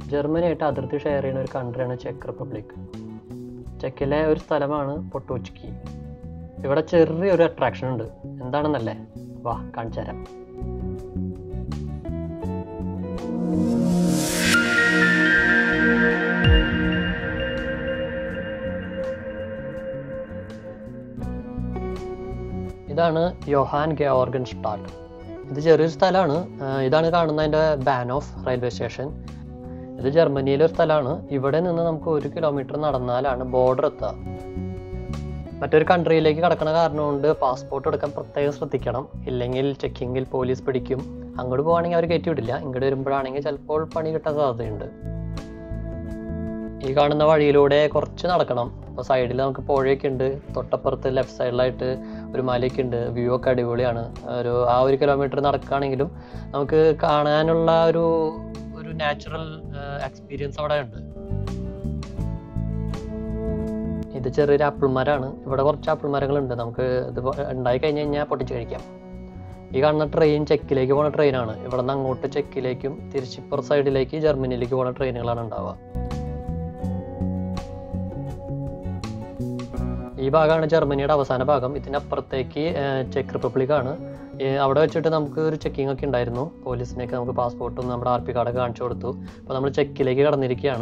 ജർമ്മനിയായിട്ട് അതിർത്തി ഷെയർ ചെയ്യുന്ന ഒരു കൺട്രിയാണ് ചെക്ക് റിപ്പബ്ലിക് ചെക്കിലെ ഒരു സ്ഥലമാണ് പൊട്ടോച്ചിക്കി ഇവിടെ ചെറിയൊരു അട്രാക്ഷൻ ഉണ്ട് എന്താണെന്നല്ലേ വാ കാണിച്ചു തരാം ഇതാണ് യോഹാൻ ഗെയോർഗൻ സ്റ്റാഡ് ഇത് ചെറിയൊരു സ്ഥലമാണ് ഇതാണ് കാണുന്ന അതിൻ്റെ ബാൻ ഓഫ് റെയിൽവേ സ്റ്റേഷൻ ഇത് ജർമ്മനിയിലെ ഒരു സ്ഥലമാണ് ഇവിടെ നിന്ന് നമുക്ക് ഒരു കിലോമീറ്റർ നടന്നാലാണ് ബോർഡർ എത്തുക മറ്റൊരു കൺട്രിയിലേക്ക് കടക്കണ കാരണം കൊണ്ട് പാസ്പോർട്ട് എടുക്കാൻ പ്രത്യേകം ശ്രദ്ധിക്കണം ഇല്ലെങ്കിൽ ചെക്കിങ്ങിൽ പോലീസ് പിടിക്കും അങ്ങോട്ട് പോവുകയാണെങ്കിൽ അവർ കയറ്റി വിടില്ല ഇങ്ങോട്ട് വരുമ്പോഴാണെങ്കിൽ ചിലപ്പോൾ പണി കിട്ടാൻ സാധ്യതയുണ്ട് ഈ കാണുന്ന വഴിയിലൂടെ കുറച്ച് നടക്കണം അപ്പോൾ സൈഡിൽ നമുക്ക് പുഴയൊക്കെ ഉണ്ട് തൊട്ടപ്പുറത്ത് ലെഫ്റ്റ് സൈഡിലായിട്ട് ഒരു മലയൊക്കെ ഉണ്ട് വ്യൂ ഒക്കെ അടിപൊളിയാണ് ഒരു ആ ഒരു കിലോമീറ്റർ നടക്കുകയാണെങ്കിലും നമുക്ക് കാണാനുള്ള ഒരു ഒരു നാച്ചുറൽ എക്സ്പീരിയൻസ് അവിടെ ഉണ്ട് ഇത് ചെറിയൊരു ആപ്പിൾ മരമാണ് ഇവിടെ കുറച്ച് ആപ്പിൾ മരങ്ങളുണ്ട് നമുക്ക് ഇത് ഉണ്ടായി കഴിഞ്ഞ് കഴിഞ്ഞാൽ പൊട്ടിച്ച് കഴിക്കാം ഈ കാണുന്ന ട്രെയിൻ ചെക്കിലേക്ക് പോകുന്ന ട്രെയിനാണ് ഇവിടെ നിന്ന് അങ്ങോട്ട് ചെക്കിലേക്കും തിരിച്ചിപ്പുറ സൈഡിലേക്ക് ജർമ്മനിയിലേക്ക് പോകുന്ന ട്രെയിനുകളാണ് ഉണ്ടാവുക ഈ ഭാഗമാണ് ജർമ്മനിയുടെ അവസാന ഭാഗം ഇതിനപ്പുറത്തേക്ക് ചെക്ക് റിപ്പബ്ലിക് ആണ് ഈ അവിടെ വെച്ചിട്ട് നമുക്ക് ഒരു ചെക്കിംഗ് ഒക്കെ ഉണ്ടായിരുന്നു പോലീസിനൊക്കെ നമുക്ക് പാസ്പോർട്ടും നമ്മുടെ ആർ പി കാർഡൊക്കെ കാണിച്ചു കൊടുത്തു അപ്പോൾ നമ്മൾ ചെക്കിലേക്ക് കടന്നിരിക്കുകയാണ്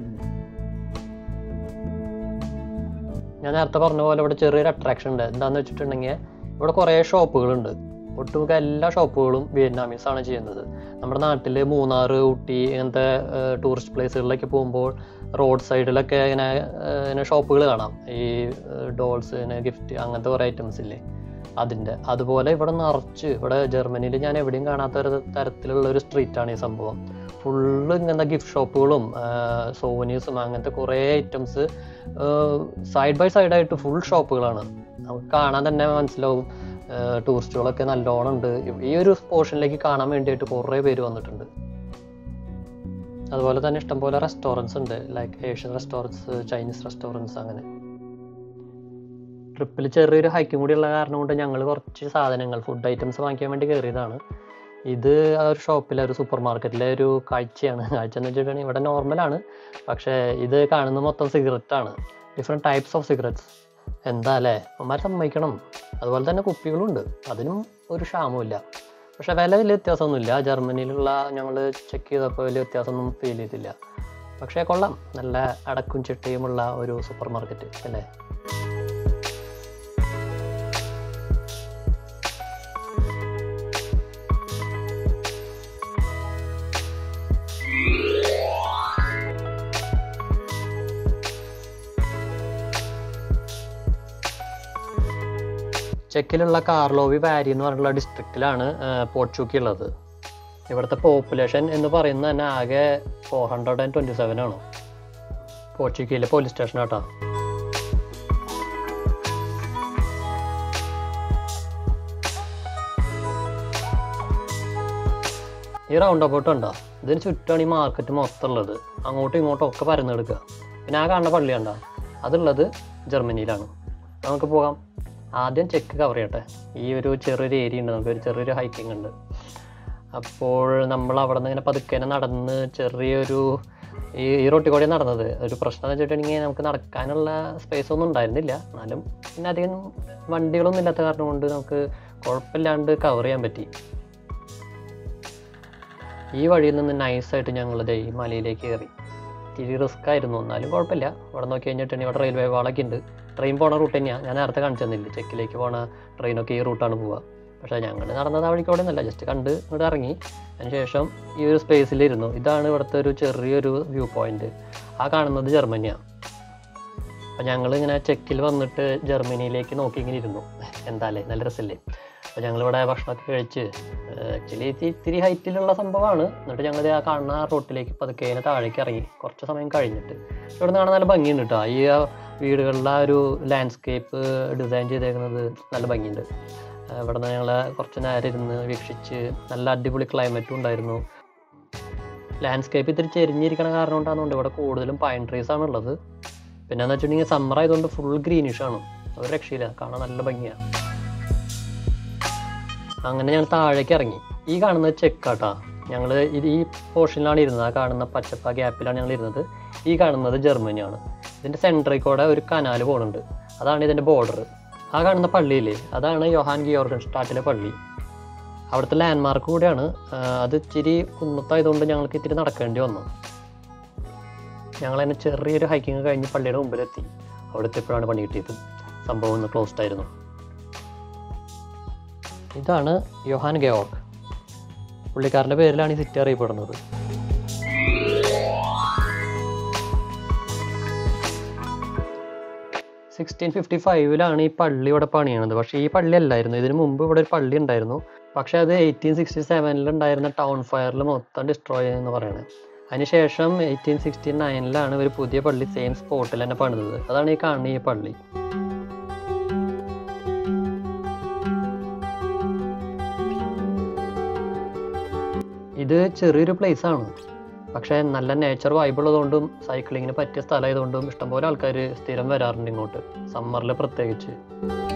ഞാൻ നേരത്തെ പറഞ്ഞ പോലെ ഇവിടെ ചെറിയൊരു അട്രാക്ഷൻ ഉണ്ട് എന്താണെന്ന് വെച്ചിട്ടുണ്ടെങ്കിൽ ഇവിടെ കുറേ ഷോപ്പുകളുണ്ട് ഒട്ടുമിക്ക എല്ലാ ഷോപ്പുകളും വിയറ്റ്നാമീസ് ആണ് ചെയ്യുന്നത് നമ്മുടെ നാട്ടിൽ മൂന്നാർ ഊട്ടി ഇങ്ങനത്തെ ടൂറിസ്റ്റ് പ്ലേസുകളിലൊക്കെ പോകുമ്പോൾ റോഡ് സൈഡിലൊക്കെ ഇങ്ങനെ ഏഹ്, ഇങ്ങനെ ഷോപ്പുകൾ കാണാം ഈ ഡോൾസ് ഇങ്ങനെ ഗിഫ്റ്റ് അങ്ങനത്തെ കുറേ ഐറ്റംസ് ഇല്ലേ അതിൻ്റെ അതുപോലെ ഇവിടെ നിറച്ച് ഇവിടെ ജർമ്മനിയിൽ ഞാൻ എവിടെയും കാണാത്ത ഒരു തരത്തിലുള്ള ഒരു സ്ട്രീറ്റാണ് ഈ സംഭവം ഫുള്ള് ഇങ്ങനത്തെ ഗിഫ്റ്റ് ഷോപ്പുകളും സോവനീസും അങ്ങനത്തെ കുറേ ഐറ്റംസ് സൈഡ് ബൈ സൈഡായിട്ട് ഫുൾ ഷോപ്പുകളാണ് നമുക്ക് കാണാൻ തന്നെ മനസ്സിലാവും ടൂറിസ്റ്റുകളൊക്കെ നല്ലോണം ഉണ്ട് ഈ ഒരു പോർഷനിലേക്ക് കാണാൻ വേണ്ടിയിട്ട് കുറേ പേര് വന്നിട്ടുണ്ട് അതുപോലെ തന്നെ ഇഷ്ടംപോലെ റെസ്റ്റോറൻറ്റ്സ് ഉണ്ട് like Asian restaurants Chinese restaurants അങ്ങനെ ട്രിപ്പിൽ ചെറിയൊരു ഹൈക്കും കൂടി ഉള്ള കാരണം കൊണ്ട് ഞങ്ങൾ കുറച്ച് സാധനങ്ങൾ ഫുഡ് ഐറ്റംസ് വാങ്ങിക്കാൻ വേണ്ടി കയറിയതാണ് ഇത് ആ ഒരു ഷോപ്പിലെ ഒരു സൂപ്പർ മാർക്കറ്റിലെ ഒരു കാഴ്ചയാണ് കാഴ്ച എന്ന് വെച്ചിട്ടുണ്ടെങ്കിൽ ഇവിടെ നോർമലാണ് പക്ഷേ ഇത് കാണുന്ന മൊത്തം സിഗരറ്റ് ആണ് ഡിഫറെൻറ്റ് ടൈപ്സ് ഓഫ് സിഗരറ്റ്സ് എന്താ അല്ലേ അമ്മമാർ സമ്മതിക്കണം അതുപോലെ തന്നെ കുപ്പികളുണ്ട് അതിനും ഒരു ക്ഷാമമില്ല പക്ഷെ വില വലിയ വ്യത്യാസമൊന്നുമില്ല ജർമ്മനിയിലുള്ള ഞങ്ങൾ ചെക്ക് ചെയ്തപ്പോൾ വലിയ വ്യത്യാസമൊന്നും ഫീൽ ചെയ്തില്ല പക്ഷേ കൊള്ളാം നല്ല അടക്കും ചിട്ടയുമുള്ള ഒരു സൂപ്പർ മാർക്കറ്റ് അല്ലേ ചെക്കിലുള്ള കാർലോവി വാരി എന്ന് പറഞ്ഞിട്ടുള്ള ഡിസ്ട്രിക്റ്റിലാണ് പോർച്ചുക്കി ഉള്ളത് ഇവിടുത്തെ പോപ്പുലേഷൻ എന്ന് പറയുന്നത് തന്നെ ആകെ four hundred and twenty seven ആണ് പോർച്ചുഗിയിലെ പോലീസ് സ്റ്റേഷൻ കേട്ടോ ഈ റൗണ്ട് അബൌട്ട് ഉണ്ടോ ഇതിന് ചുറ്റാണ് ഈ മാർക്കറ്റ് മൊത്തം ഉള്ളത് അങ്ങോട്ടും ഇങ്ങോട്ടും ഒക്കെ പരന്നെടുക്കുക പിന്നെ ആ കാണുന്ന പള്ളി ഉണ്ടോ അതുള്ളത് ജർമ്മനിയിലാണ് നമുക്ക് പോകാം ആദ്യം ചെക്ക് കവർ ചെയ്യട്ടെ ഈ ഒരു ചെറിയൊരു ഏരിയ ഉണ്ട് നമുക്ക് ഒരു ചെറിയൊരു ഹൈക്കിംഗ് ഉണ്ട് അപ്പോൾ നമ്മൾ അവിടെ നിന്ന് ഇങ്ങനെ പതുക്കേനെ നടന്ന് ചെറിയൊരു ഈ ഈ റോട്ടിൽ കൂടെ നടന്നത് ഒരു പ്രശ്നം എന്ന് വെച്ചിട്ടുണ്ടെങ്കിൽ നമുക്ക് നടക്കാനുള്ള സ്പേസ് ഒന്നും ഉണ്ടായിരുന്നില്ല എന്നാലും പിന്നെ അധികം വണ്ടികളൊന്നും ഇല്ലാത്ത കാരണം കൊണ്ട് നമുക്ക് കുഴപ്പമില്ലാണ്ട് കവർ ചെയ്യാൻ പറ്റി ഈ വഴിയിൽ നിന്ന് നൈസായിട്ട് ഞങ്ങൾ ദേ ഈ മലയിലേക്ക് കയറി ഇത്തിരി റിസ്ക് ആയിരുന്നു എന്നാലും കുഴപ്പമില്ല ഇവിടെ നോക്കി കഴിഞ്ഞിട്ടുണ്ടെങ്കിൽ ഇവിടെ റെയിൽവേ വാളൊക്കെ ഉണ്ട് ട്രെയിൻ പോണ റൂട്ട് തന്നെയാണ് ഞാൻ നേരത്തെ കാണിച്ചു തന്നില്ല ചെക്കിലേക്ക് പോണ ട്രെയിനൊക്കെ ഈ റൂട്ടാണ് പോവുക പക്ഷേ ഞങ്ങൾ നടന്നത് ആ വഴിക്കൂടെ ഒന്നല്ല ജസ്റ്റ് കണ്ട് ഇങ്ങോട്ട് ഇറങ്ങി അതിനുശേഷം ഈ ഒരു സ്പേസിലിരുന്നു ഇതാണ് ഇവിടുത്തെ ഒരു ചെറിയൊരു വ്യൂ പോയിന്റ് ആ കാണുന്നത് ജർമ്മനിയാണ് അപ്പം ഞങ്ങൾ ഇങ്ങനെ ചെക്കിൽ വന്നിട്ട് ജർമ്മനിയിലേക്ക് നോക്കി ഇങ്ങനെ ഇരുന്നു എന്താല്ലേ നല്ല രസമല്ലേ അപ്പോൾ ഞങ്ങളിവിടെ ഭക്ഷണമൊക്കെ കഴിച്ച് ആക്ച്വലി ഇത്തിരി ഹൈറ്റിലുള്ള സംഭവമാണ് എന്നിട്ട് ഞങ്ങൾ ആ കാണുന്ന റോട്ടിലേക്ക് പതുക്കെ ഇങ്ങനെ താഴേക്ക് ഇറങ്ങി കുറച്ച് സമയം കഴിഞ്ഞിട്ട് ഇവിടെ നിന്ന് കാണാൻ നല്ല ഭംഗിയുണ്ട് കേട്ടോ ഈ ആ വീടുകളിലെ ആ ഒരു ലാൻഡ്സ്കേപ്പ് ഡിസൈൻ ചെയ്തേക്കുന്നത് നല്ല ഭംഗിയുണ്ട് ആ, ഇവിടെ നിന്ന് ഞങ്ങൾ കുറച്ച് നേരം ഇരുന്ന് വീക്ഷിച്ച് നല്ല അടിപൊളി ക്ലൈമറ്റും ഉണ്ടായിരുന്നു ലാൻഡ്സ്കേപ്പ് ഇത്തിരി ചെരിഞ്ഞിരിക്കണ കാരണം കൊണ്ടാണെന്നുണ്ട് ഇവിടെ കൂടുതലും പൈൻ ട്രീസ് ആണ് ഉള്ളത് പിന്നെ എന്ന് വെച്ചിട്ടുണ്ടെങ്കിൽ സമ്മർ ആയതുകൊണ്ട് ഫുൾ ഗ്രീനിഷ് ആണ് ഒരു രക്ഷയില്ല കാണാൻ നല്ല ഭംഗിയാണ് അങ്ങനെ ഞങ്ങൾ താഴേക്ക് ഇറങ്ങി ഈ കാണുന്നത് ചെക്കാട്ടാ ഞങ്ങൾ ഇത് ഈ പോർഷനിലാണ് ഇരുന്നത് ആ കാണുന്ന പച്ചപ്പ ഗ്യാപ്പിലാണ് ഞങ്ങൾ ഇരുന്നത് ഈ കാണുന്നത് ജർമ്മനിയാണ് ഇതിൻ്റെ സെൻട്രിൽ കൂടെ ഒരു കനാൽ പോകുന്നുണ്ട് അതാണ് ഇതിൻ്റെ ബോർഡർ ആ കാണുന്ന പള്ളിയില്ലേ അതാണ് യോഹാൻ ഗിയോർഗൻ സ്റ്റാട്ടിലെ പള്ളി അവിടുത്തെ ലാൻഡ്മാർക്ക് കൂടിയാണ് ആ, അത് ഇച്ചിരി കുന്നത്തായതുകൊണ്ട് ഞങ്ങൾക്ക് ഇത്തിരി നടക്കേണ്ടി വന്നു ഞങ്ങൾ തന്നെ ചെറിയൊരു ഹൈക്കിങ് കഴിഞ്ഞ് പള്ളിയുടെ മുമ്പിലെത്തി അവിടെ എത്തിയപ്പോഴാണ് പണി കിട്ടിയത് സംഭവം ഒന്ന് ക്ലോസ്ഡ് ആയിരുന്നു ഇതാണ് യോഹാൻ ഗയോർഗ് പുള്ളിക്കാരൻ്റെ പേരിലാണ് ഈ സിറ്റി അറിയപ്പെടുന്നത് സിക്സ്റ്റീൻ ഫിഫ്റ്റി ഫൈവിലാണ് ഈ പള്ളി ഇവിടെ പണിയണത് പക്ഷേ ഈ പള്ളി അല്ലായിരുന്നു ഇതിന് മുമ്പ് ഇവിടെ ഒരു പള്ളി ഉണ്ടായിരുന്നു പക്ഷേ അത് എയ്റ്റീൻ സിക്സ്റ്റി സെവനിൽ ഉണ്ടായിരുന്ന ടൗൺ ഫയറിൽ മൊത്തം ഡിസ്ട്രോയ് എന്ന് പറയുന്നത് അതിനുശേഷം എയ്റ്റീൻ സിക്സ്റ്റി നയനിലാണ് ഒരു പുതിയ പള്ളി സെയിം സ്പോട്ടിൽ തന്നെ പണിതത് അതാണ് ഈ കാണുന്ന ഈ പള്ളി ഇത് ചെറിയൊരു പ്ലേസ് ആണ് പക്ഷേ നല്ല നേച്ചർ വൈബ് ഉള്ളതുകൊണ്ടും സൈക്ലിങ്ങിന് പറ്റിയ സ്ഥലമായതുകൊണ്ടും ഇഷ്ടംപോലെ ആൾക്കാർ സ്ഥിരം വരാറുണ്ട് ഇങ്ങോട്ട് സമ്മറിൽ പ്രത്യേകിച്ച്